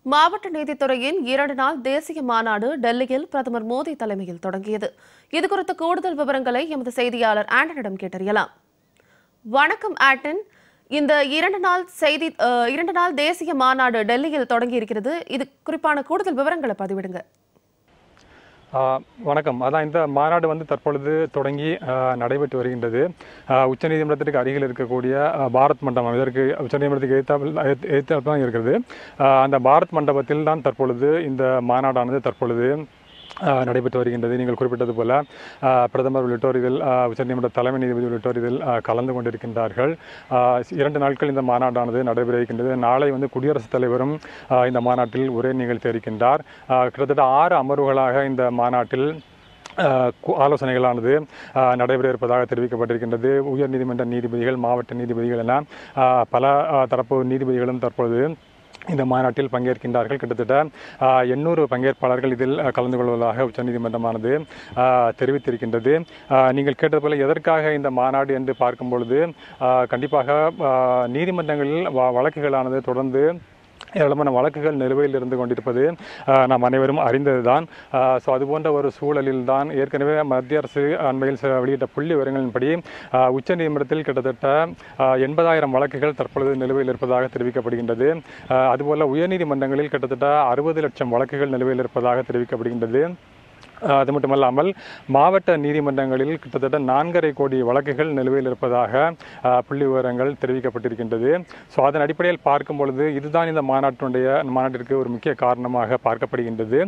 மாவட்ட நீதித்துறையின் இரண்டு நாள் தேசிய மாநாடு டெல்லியில் பிரதமர் மோடி தலைமையில் தொடங்கியது இதுகுறித்த கூடுதல் விவரங்களை எமது செய்தியாளர் ஆண்டனிடம் கேட்டறியலாம் வணக்கம் ஆட்டன் இந்த இரண்டு நாள் செய்தி அஹ், இரண்டு நாள் தேசிய மாநாடு டெல்லியில் தொடங்கி இருக்கிறது இது குறிப்பான கூடுதல் விவரங்களை பதிவிடுங்க ஆ, வணக்கம் அதான் இந்த மாநாடு வந்து தற்பொழுது தொடங்கி ஆ, நடைபெற்று வருகின்றது ஆ, உச்சநீதிமன்றத்திற்கு அருகில் இருக்கக்கூடிய ஆ, பாரத் மண்டபம் இதற்கு உச்சநீதிமன்றத்துக்கு எதிர்த்தாப்பில் எதிர்த்தாப்பில் தான் இருக்கிறது ஆ, அந்த பாரத் மண்டபத்தில் தான் தற்பொழுது இந்த மாநாடானது தற்பொழுது ஆ, நடைபெற்று வருகின்றது நீங்கள் குறிப்பிட்டது போல ஆ, பிரதமர் உள்ளிட்டோர் இதில் ஆ, உச்சநீதிமன்ற தலைமை நீதிபதி உள்ளிட்டோர் இதில் ஆ, கலந்து கொண்டிருக்கின்றார்கள் ஆ, இரண்டு நாட்கள் இந்த மாநாடானது நடைபெற இருக்கின்றது நாளை வந்து குடியரசுத் தலைவரும் ஆ, இந்த மாநாட்டில் உரை நிகழ்த்த இருக்கின்றார் ஆ, கிட்டத்தட்ட ஆறு அமர்வுகளாக இந்த மாநாட்டில் ஆஹ் கு- ஆலோசனைகளானது ஆஹ் நடைபெற இருப்பதாக தெரிவிக்கப்பட்டிருக்கின்றது உயர் நீதிமன்ற நீதிபதிகள் மாவட்ட நீதிபதிகள் என ஆஹ் பல ஆஹ் தரப்பு நீதிபதிகளும் தற்பொழுது இந்த மாநாட்டில் பங்கேற்கின்றார்கள் கிட்டத்தட்ட ஆஹ், எண்ணூறு பங்கேற்பாளர்கள் இதில் ஆஹ், கலந்து கொள்வதாக உச்சநீதிமன்றமானது ஆஹ், தெரிவித்திருக்கின்றது ஆஹ், நீங்கள் கேட்டது போல எதற்காக இந்த மாநாடு என்று பார்க்கும் பொழுது ஆஹ், கண்டிப்பாக ஆஹ், நீதிமன்றங்களில் வ- வழக்குகளானது தொடர்ந்து ஏராளமான வழக்குகள் நிலுவையில் இருந்து கொண்டிருப்பது ஆஹ், நாம் அனைவரும் அறிந்ததுதான் ஸோ அதுபோன்ற ஒரு சூழலில் தான் ஏற்கனவே மத்திய அரசு அண்மையில் ச- வெளியிட்ட புள்ளி விவரங்களின்படி ஆஹ், உச்சநீதிமன்றத்தில் கிட்டத்தட்ட ஆஹ், எண்பதாயிரம் வழக்குகள் தற்பொழுது நிலுவையில் இருப்பதாக தெரிவிக்கப்படுகின்றது ஆஹ், அதுபோல உயர்நீதிமன்றங்களில் கிட்டத்தட்ட அறுபது லட்சம் வழக்குகள் நிலுவையில் இருப்பதாக தெரிவிக்கப்படுகின்றது ஆஹ் அது மட்டுமல்லாமல் மாவட்ட நீதிமன்றங்களில் கிட்டத்தட்ட நான்கரை கோடி வழக்குகள் நிலுவையில் இருப்பதாக ஆஹ் புள்ளி விவரங்கள் தெரிவிக்கப்பட்டிருக்கின்றது ஸோ அதன் அடிப்படையில் பார்க்கும் பொழுது இதுதான் இந்த மாநாட்டினுடைய மாநாட்டிற்கு ஒரு முக்கிய காரணமாக பார்க்கப்படுகின்றது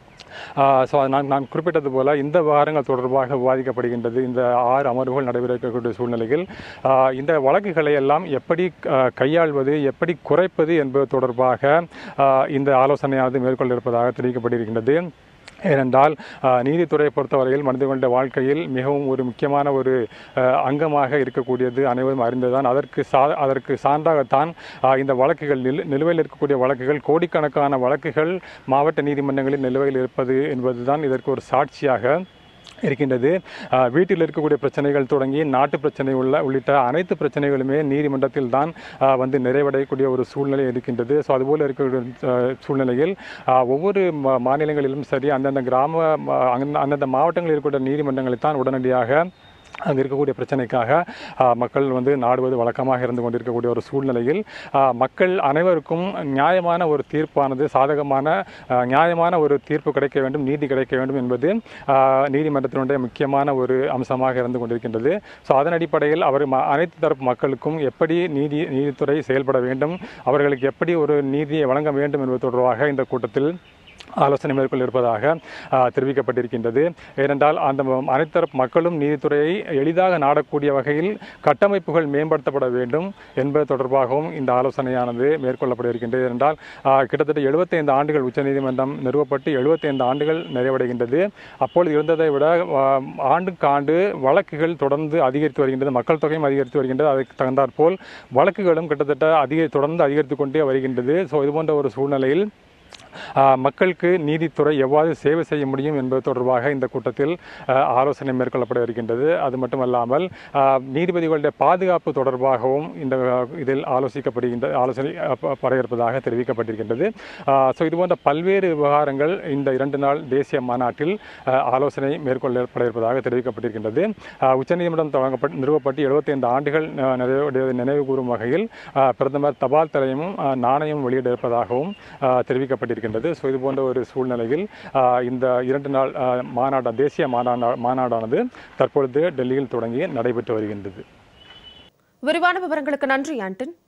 ஸோ நான் நான் குறிப்பிட்டது போல இந்த விவகாரங்கள் தொடர்பாக விவாதிக்கப்படுகின்றது இந்த ஆறு அமர்வுகள் நடைபெற இருக்கக்கூடிய சூழ்நிலையில் ஆஹ் இந்த வழக்குகளை எல்லாம் எப்படி ஆஹ் கையாள்வது எப்படி குறைப்பது என்பது தொடர்பாக ஆஹ் இந்த ஆலோசனையானது மேற்கொள்ள இருப்பதாக தெரிவிக்கப்பட்டிருக்கின்றது ஏனென்றால் ஆஹ், நீதித்துறையை பொறுத்தவரையில் மனிதர்களுடைய வாழ்க்கையில் மிகவும் ஒரு முக்கியமான ஒரு ஆஹ், அங்கமாக இருக்கக்கூடியது அனைவரும் அறிந்ததுதான் அதற்கு சா அதற்கு சான்றாகத்தான் ஆஹ், இந்த வழக்குகள் நிலு நிலுவையில் இருக்கக்கூடிய வழக்குகள் கோடிக்கணக்கான வழக்குகள் மாவட்ட நீதிமன்றங்களில் நிலுவையில் இருப்பது என்பதுதான் இதற்கு ஒரு சாட்சியாக இருக்கின்றது ஆஹ், வீட்டில் இருக்கக்கூடிய பிரச்சனைகள் தொடங்கி நாட்டு பிரச்சனை உள்ள உள்ளிட்ட அனைத்து பிரச்சனைகளுமே நீதிமன்றத்தில் தான் ஆஹ், வந்து நிறைவடையக்கூடிய ஒரு சூழ்நிலை இருக்கின்றது ஸோ அதுபோல் இருக்கக்கூடிய ஆஹ், சூழ்நிலையில் ஆஹ், ஒவ்வொரு மா- மாநிலங்களிலும் சரி அந்தந்த கிராம மா- அந்தந்த- அந்தந்த மாவட்டங்களில் இருக்கக்கூடிய நீதிமன்றங்களை தான் உடனடியாக அங்கே இருக்கக்கூடிய பிரச்சனைக்காக ஆஹ், மக்கள் வந்து நாடுவது வழக்கமாக இருந்து கொண்டிருக்கக்கூடிய ஒரு சூழ்நிலையில் ஆஹ், மக்கள் அனைவருக்கும் நியாயமான ஒரு தீர்ப்பானது சாதகமான ஆஹ், நியாயமான ஒரு தீர்ப்பு கிடைக்க வேண்டும் நீதி கிடைக்க வேண்டும் என்பது ஆஹ், நீதிமன்றத்தினுடைய முக்கியமான ஒரு அம்சமாக இருந்து கொண்டிருக்கின்றது ஸோ அதன் அடிப்படையில் அவர் ம- அனைத்து தரப்பு மக்களுக்கும் எப்படி நீதி நீதித்துறை செயல்பட வேண்டும் அவர்களுக்கு எப்படி ஒரு நீதியை வழங்க வேண்டும் என்பது தொடர்பாக இந்த கூட்டத்தில் ஆலோசனை மேற்கொள்ள இருப்பதாக ஆஹ், தெரிவிக்கப்பட்டிருக்கின்றது ஏனென்றால் அந்த ம- அனைத்து தரப்பு மக்களும் நீதித்துறையை எளிதாக நாடக்கூடிய வகையில் கட்டமைப்புகள் மேம்படுத்தப்பட வேண்டும் என்பது தொடர்பாகவும் இந்த ஆலோசனையானது மேற்கொள்ளப்பட இருக்கின்றது ஏனென்றால் ஆஹ், கிட்டத்தட்ட 75 ஆண்டுகள் உச்சநீதிமன்றம் நிறுவப்பட்டு 75 ஆண்டுகள் நிறைவடைகின்றது அப்பொழுது இருந்ததை விட ஆஹ், ஆண்டுக்கு ஆண்டு வழக்குகள் தொடர்ந்து அதிகரித்து வருகின்றது மக்கள் தொகையும் அதிகரித்து வருகின்றது அதற்கு தகுந்தாற்போல் வழக்குகளும் கிட்டத்தட்ட அதிக தொடர்ந்து அதிகரித்து கொண்டே வருகின்றது ஸோ இதுபோன்ற ஒரு சூழ்நிலையில் ஆஹ், மக்களுக்கு நீதித்துறை எவ்வாறு சேவை செய்ய முடியும் என்பது தொடர்பாக இந்த கூட்டத்தில் ஆஹ், ஆலோசனை மேற்கொள்ளப்பட இருக்கின்றது அது மட்டுமல்லாமல் ஆஹ், நீதிபதிகளுடைய பாதுகாப்பு தொடர்பாகவும் இந்த ஆஹ், இதில் ஆலோசிக்கப்படுகின்ற ஆலோசனை ஆஹ், ப- பட இருப்பதாக தெரிவிக்கப்பட்டிருக்கின்றது ஸோ இதுபோன்ற பல்வேறு விவகாரங்கள் இந்த இரண்டு நாள் தேசிய மாநாட்டில் ஆஹ், ஆலோசனை மேற்கொள்ளப்பட இருப்பதாக தெரிவிக்கப்பட்டிருக்கின்றது ஆஹ், உச்சநீதிமன்றம் தொடங்கப்பட்டு நிறுவப்பட்டு 75 ஆண்டுகள் ஆஹ், நிறைவடைவதை நினைவு கூறும் வகையில் ஆஹ், பிரதமர் தபால் தலையமும் ஆஹ், நாணயம் வெளியிட இருப்பதாகவும் ஆஹ், தெரிவிக்கப்பட்டிருக்கின்றது ஸோ இது போன்ற ஒரு சூழ்நிலையில் ஆஹ், இந்த இரண்டு நாள் ஆஹ், மாநாடு தேசிய மாநாடு மாநாடானது தற்பொழுது டெல்லியில் தொடங்கி நடைபெற்று வருகின்றது விரிவான விவரங்களுக்கு நன்றி ஆண்டன்